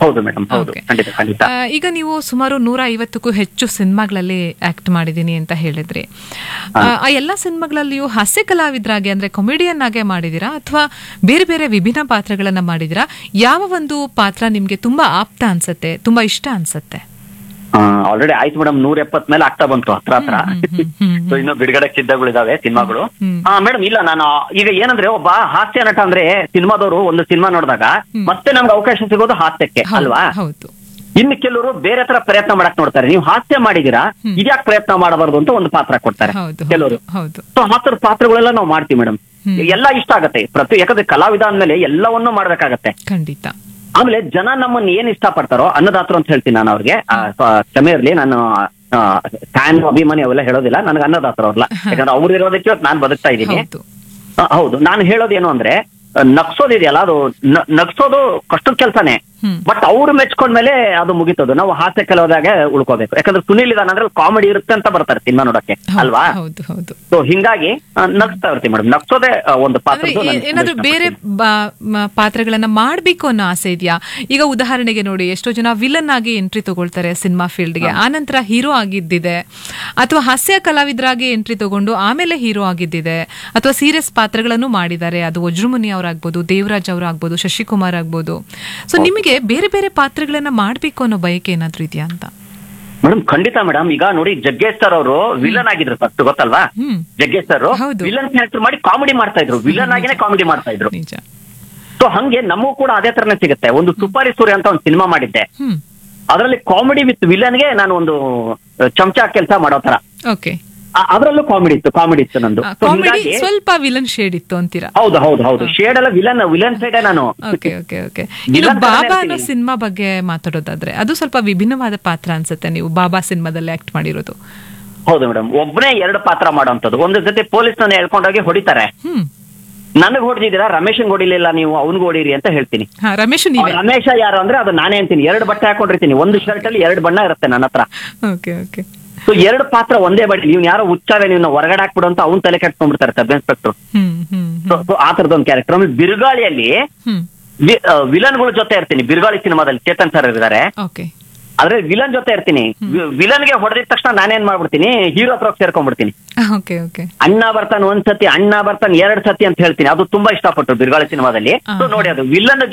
ಹೌದು ಮೇಡಮ್ ಹೌದು Okay. ಖಂಡಿತ ಖಂಡಿತ ಆ, ಈಗ ನೀವು ಸುಮಾರು ನೂರ ಐವತ್ತಕ್ಕೂ ಹೆಚ್ಚು ಸಿನಿಮಾಗಳಲ್ಲಿ ಆಕ್ಟ್ ಮಾಡಿದೀನಿ ಅಂತ ಹೇಳಿದ್ರಿ ಆ, ಆ ಎಲ್ಲ ಸಿನಿಮಾಗಳಲ್ಲಿಯೂ ಹಾಸ್ಯ ಕಲಾವಿದರಾಗಿ ಅಂದ್ರೆ ಕಾಮಿಡಿಯನ್ ಆಗೇ ಮಾಡಿದೀರಾ ಅಥವಾ ಬೇರೆ ಬೇರೆ ವಿಭಿನ್ನ ಪಾತ್ರಗಳನ್ನ ಮಾಡಿದೀರಾ ಯಾವ ಒಂದು ಪಾತ್ರ ನಿಮ್ಗೆ ತುಂಬಾ ಆಪ್ತ ಅನ್ಸತ್ತೆ ತುಂಬಾ ಇಷ್ಟ ಅನ್ಸತ್ತೆ ಆಲ್ರೆಡಿ ಆಯ್ತು ಮೇಡಮ್ ನೂರ ಎಪ್ಪತ್ ಮೇಲೆ ಆಗ್ತಾ ಬಂತು ಹತ್ರ ಹತ್ರ ಹ್ಮ್, ಹ್ಮ್, ಹ್ಮ್, ಸೊ ಇನ್ನು ಬಿಡುಗಡೆ ಸಿದ್ಧಗಳಿದಾವೆ ಸಿನಿಮಾಗಳು ಹ್ಮ್. ಹಾ ಮೇಡಮ್ ಇಲ್ಲ ನಾನು ಈಗ ಏನಂದ್ರೆ ಒಬ್ಬ ಹಾಸ್ಯ ನಟ ಅಂದ್ರೆ ಸಿನಿಮಾದವರು ಒಂದು ಸಿನಿಮಾ ನೋಡಿದಾಗ ಮತ್ತೆ ನಮ್ಗೆ ಅವಕಾಶ ಸಿಗೋದು ಹಾಸ್ಯಕ್ಕೆ ಹೌದು, ಅಲ್ವಾ ಹೌದು ಇನ್ನು ಕೆಲವರು ಬೇರೆ ತರ ಪ್ರಯತ್ನ ಮಾಡಕ್ ನೋಡ್ತಾರೆ ನೀವು ಹಾಸ್ಯ ಮಾಡಿದೀರಾ ಇದ್ಯಾಕ್ ಪ್ರಯತ್ನ ಮಾಡಬಾರ್ದು ಅಂತ ಒಂದು ಪಾತ್ರ ಕೊಡ್ತಾರೆ ಹೌದು ಕೆಲವರು ಹೌದು ಸೊ ಆ ಥರ ಪಾತ್ರಗಳೆಲ್ಲ ನಾವು ಮಾಡ್ತೀವಿ ಮೇಡಮ್ ಎಲ್ಲ ಇಷ್ಟ ಆಗತ್ತೆ ಪ್ರತಿ ಯಾಕಂದ್ರೆ ಕಲಾವಿದ ಅಂದ್ಮೇಲೆ ಎಲ್ಲವನ್ನೂ ಮಾಡ್ಬೇಕಾಗತ್ತೆ ಖಂಡಿತ ಆಮೇಲೆ ಜನ ನಮ್ಮನ್ನ ಏನ್ ಇಷ್ಟಪಡ್ತಾರೋ ಅನ್ನದಾತರು ಅಂತ ಹೇಳ್ತೀನಿ ನಾನು ಅವ್ರಿಗೆ ಆ, ಸ- ಕ್ಷಮೆ ಇರ್ಲಿ ನಾನು ಫ್ಯಾನ್ ಅಭಿಮಾನಿ ಅವೆಲ್ಲ ಹೇಳೋದಿಲ್ಲ ನನಗೆ ಅನ್ನದಾತರು ಅವ್ರಲ್ಲ ಯಾಕಂದ್ರೆ ಅವ್ರು ಇರೋದಕ್ಕೆ ಇವತ್ತು ನಾನು ಬದುಕ್ತಾ ಇದ್ದೀನಿ ಹೌದು ಆ, ಹೌದು ನಾನು ಹೇಳೋದೇನು ಅಂದ್ರೆ ಆ, ನಗ್ಸೋದಿದೆಯಲ್ಲ ಅದು ನ- ನಗ್ಸೋದು ಕಷ್ಟದ ಕೆಲಸನೇ ಹ್ಮ್. ಬಟ್ ಅವ್ರು ಮೆಚ್ಕೊಂಡ್ಮೇಲೆ ಅದು ಮುಗಿತದು ನಾವು ಹಾಸ್ಯ ಕೆಲವದಾಗ ಉಳ್ಕೋಬೇಕು ಯಾಕಂದ್ರೆ ಸುನಿಲ್ ಇದಾನ ಅಂದ್ರೆ ಕಾಮಿಡಿ ಇರುತ್ತೆ ಅಂತ ಬರ್ತಾರೆ ಸಿನಿಮಾ ನೋಡಕ್ಕೆ ಹೌದು, ಅಲ್ವಾ ಹೌದು ಹೌದು ಸೊ ಹಿಂಗಾಗಿ ಆ, ನಗ್ಸ್ತಾ ಇರ್ತೀವಿ ಮೇಡಮ್ ನಗ್ಸೋದೇ ಆ, ಒಂದು ಅಂದ್ರೆ ಪಾತ್ರ ಏ- ಏನಾದ್ರೂ ಬೇರೆ ಬಾ- ಮ- ಪಾತ್ರಗಳನ್ನ ಮಾಡ್ಬೇಕು ಅನ್ನೋ ಆಸೆ ಇದೆಯಾ ಈಗ ಉದಾಹರಣೆಗೆ ನೋಡಿ ಎಷ್ಟೋ ಜನ ವಿಲನ್ ಆಗಿ ಎಂಟ್ರಿ ತಗೊಳ್ತಾರೆ ಸಿನಿಮಾ ಫೀಲ್ಡ್ಗೆ ಆನಂತರ ಹೀರೋ ಆಗಿದ್ದಿದೆ ಅಥವಾ ಹಾಸ್ಯ ಕಲಾವಿದರಾಗಿ ಎಂಟ್ರಿ ತಗೊಂಡು ಆಮೇಲೆ ಹೀರೋ ಆಗಿದ್ದಿದೆ ಅಥವಾ ಸೀರಿಯಸ್ ಪಾತ್ರಗಳನ್ನು ಮಾಡಿದ್ದಾರೆ ಅದು ವಜ್ರಮುನಿ ಅವರಾಗ್ಬೋದು ದೇವರಾಜ್ ಅವರಾಗ್ಬೋದು ಶಶಿಕುಮಾರ್ ಆಗ್ಬೋದು ಸೊ ನಿಮಗೆ ಬೇರೆ ಬೇರೆ ಪಾತ್ರಗಳನ್ನ ಮಾಡ್ಬೇಕು ಅನ್ನೋ ಬಯಕೆ ಏನಾದ್ರೂ ಇದೆಯಾ ಅಂತ ಮೇಡಮ್ ಖಂಡಿತ ಮೇಡಮ್ ಈಗ ನೋಡಿ ಜಗ್ಗೇಶ್ ಸರ್ ಅವರು ವಿಲನ್ ಆಗಿದ್ರು ಫಸ್ಟ್ ಗೊತ್ತಲ್ವಾ ಹ್ಮ್ ಜಗ್ಗೇಶ್ ಸರ್ ಹೌದು. ವಿಲನ್ ಕ್ಯಾರೆಕ್ಟರ್ ಮಾಡಿ ಕಾಮಿಡಿ ಮಾಡ್ತಾ ಇದ್ರು ವಿಲನ್ ಆಗಿನೇ ಕಾಮಿಡಿ ಮಾಡ್ತಾ ಇದ್ರು ನಿಜ ಸೊ ಹಂಗೆ ನಮಗೂ ಕೂಡ ಅದೇ ತರನೇ ಸಿಗುತ್ತೆ ಒಂದು ಸುಪಾರಿ ಸೂರ್ಯ ಅಂತ ಒಂದು ಸಿನಿಮಾ ಮಾಡಿದ್ದೆ ಹ್ಮ್ ಅದರಲ್ಲಿ ಕಾಮಿಡಿ ವಿತ್ ವಿಲನ್ಗೆ ನಾನು ಒಂದು ಚಮಚ ಕೆಲಸ ಮಾಡೋ ತರ ಓಕೆ ಆ- ಅದರಲ್ಲೂ ಕಾಮಿಡಿ ಇತ್ತು ಕಾಮಿಡಿ ಇತ್ತು ನಂದು So ಕಾಮಿಡಿ ಹೀಗಾಗಿ ಸ್ವಲ್ಪ ವಿಲನ್ ಶೇಡ್ ಇತ್ತು ಅಂತೀರಾ ಹೌದು ಹೌದು ಹೌದು ಶೇಡ್ ಎಲ್ಲ ವಿಲನ್ ವಿಲನ್ ಸೈಡ್ ನಾನು ಓಕೆ ಓಕೆ ಓಕೆ ಇನ್ನು ವಿಲನ್ ತರನೇ ಬಾಬಾ ಅನ್ನೋ ಇರ್ತೀನಿ. ಸಿನಿಮಾ ಬಗ್ಗೆ ಮಾತಾಡೋದಾದ್ರೆ ಅದು ಸ್ವಲ್ಪ ವಿಭಿನ್ನವಾದ ಪಾತ್ರ ಅನ್ಸುತ್ತೆ ನೀವು ಬಾಬಾ ಸಿನಿಮಾದಲ್ಲಿ ಆಕ್ಟ್ ಮಾಡಿರೋದು ಹೌದು ಮೇಡಮ್ ಒಬ್ಬನೇ ಎರಡು ಪಾತ್ರ ಮಾಡೋಂಥದ್ದು ಒಂದು ಜೊತೆ ಪೊಲೀಸ್ ನನ್ನ ಹೇಳ್ಕೊಂಡೋಗಿ ಹೊಡಿತಾರೆ ಹ್ಮ್ ನನಗ್ ಹೊಡೆದಿದ್ದೀರಾ ರಮೇಶನ್ ಹೊಡಿಲಿಲ್ಲ ನೀವು ಅವ್ನಿಗೆ ಹೊಡೀರಿ ಅಂತ ಹೇಳ್ತೀನಿ ಹಾ ರಮೇಶ್ ನೀವೇ ರಮೇಶ ಯಾರು ಅಂದ್ರೆ ಅದು ನಾನೇ ಅಂತೀನಿ ಎರಡು ಬಟ್ಟೆ ಹಾಕೊಂಡಿರ್ತೀನಿ ಒಂದು ಶರ್ಟ್ ಅಲ್ಲಿ ಎರಡು ಬಣ್ಣ ಇರುತ್ತೆ ನನ್ನ ಹತ್ರ ಓಕೆ ಓಕೆ ಸೊ ಎರಡು ಪಾತ್ರ ಒಂದೇ ಬಡಿ ನೀವು ಯಾರೋ ಹುಚ್ಚಾವೆ ನೀವು ಹೊರಗಡೆ ಹಾಕ್ಬಿಡು ಅಂತ ಅವ್ನ್ ತಲೆ ಕಟ್ಕೊಂಡ್ಬಿಡ್ತಾರೆ ಸಬ್ ಇನ್ಸ್ಪೆಕ್ಟರ್ ಹ್ಮ್ ಹ್ಮ್ ಸೊ ಆ ತರದೊಂದು ಕ್ಯಾರೆಕ್ಟರ್ ಆಮೇಲೆ ಬಿರುಗಾಳಿಯಲ್ಲಿ ಹ್ಮ್ ವಿಲನ್ಗಳ ಜೊತೆ ಇರ್ತೀನಿ ಬಿರುಗಾಳಿ ಸಿನಿಮಾದಲ್ಲಿ ಚೇತನ್ ಸರ್ ಇದ್ದಾರೆ ಓಕೆ ಆದ್ರೆ ವಿಲನ್ ಜೊತೆ ಇರ್ತೀನಿ ವಿಲನ್ಗೆ ಹೊಡೆದಿದ ತಕ್ಷಣ ನಾನೇನ್ ಮಾಡ್ಬಿಡ್ತೀನಿ ಹೀರೋ ಹತ್ರ ಹೋಗಿ ಸೇರ್ಕೊಂಡ್ಬಿಡ್ತೀನಿ ಓಕೆ ಓಕೆ ಅಣ್ಣ ಬರ್ತಾನೆ ಒಂದ್ ಸತಿ ಅಣ್ಣ ಬರ್ತಾನೆ ಎರಡ್ ಸತಿ ಅಂತ ಹೇಳ್ತೀನಿ ಅದು ತುಂಬಾ ಇಷ್ಟಪಟ್ಟು ಬಿರುಗಾಳಿ ಸಿನಿಮಾದಲ್ಲಿ ಆ. ಸೊ ನೋಡಿ ಅದು ವಿಲನ್